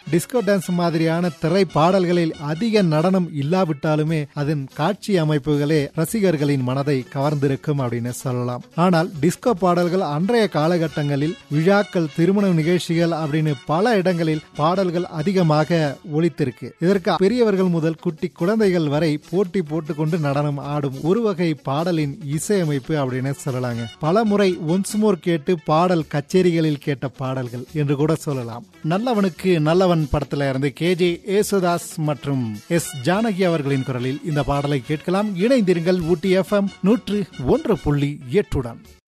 disco dance மாதிரியான திரை பாடல்களில் அதிக நடனம் இல்லாவிட்டாலுமே அதன் காட்சி அமைப்புகளே ரசிகர்களின் மனதை கவர்ந்திருக்கும் அப்படின்னு சொல்லலாம் ஆனால் டிஸ்கோ பாடல்கள் அன்றைய காலகட்டங்களில் விழாக்கள் திருமண நிகழ்ச்சிகள் அப்படின்னு பல இடங்களில் பாடல்கள் அதிகமாக ஒலித்திருக்கு இதற்கு பெரியவர்கள் முதல் குட்டி குழந்தைகள் வரை போட்டி போட்டுக்கொண்டு நடனம் ஆடும் ஒரு வகை பாடலின் இசையமைப்பு அப்படின்னு சொல்லலாங்க பல முறை ஒன்ஸ் மோர் கேட்டு பாடல் கச்சேரிகளில் கேட்ட பாடல்கள் என்று கூட சொல்லலாம் நல்லவனுக்கு நல்லவன் படத்துல இருந்து கே ஜே ஏசுதாஸ் மற்றும் எஸ் ஜானகி அவர்களின் குரலில் இந்த பாடலை கேட்கலாம் இணைந்திருங்கள் ஊட்டி எஃப்எம் நூற்று ஒன்று புள்ளி எட்டுடன்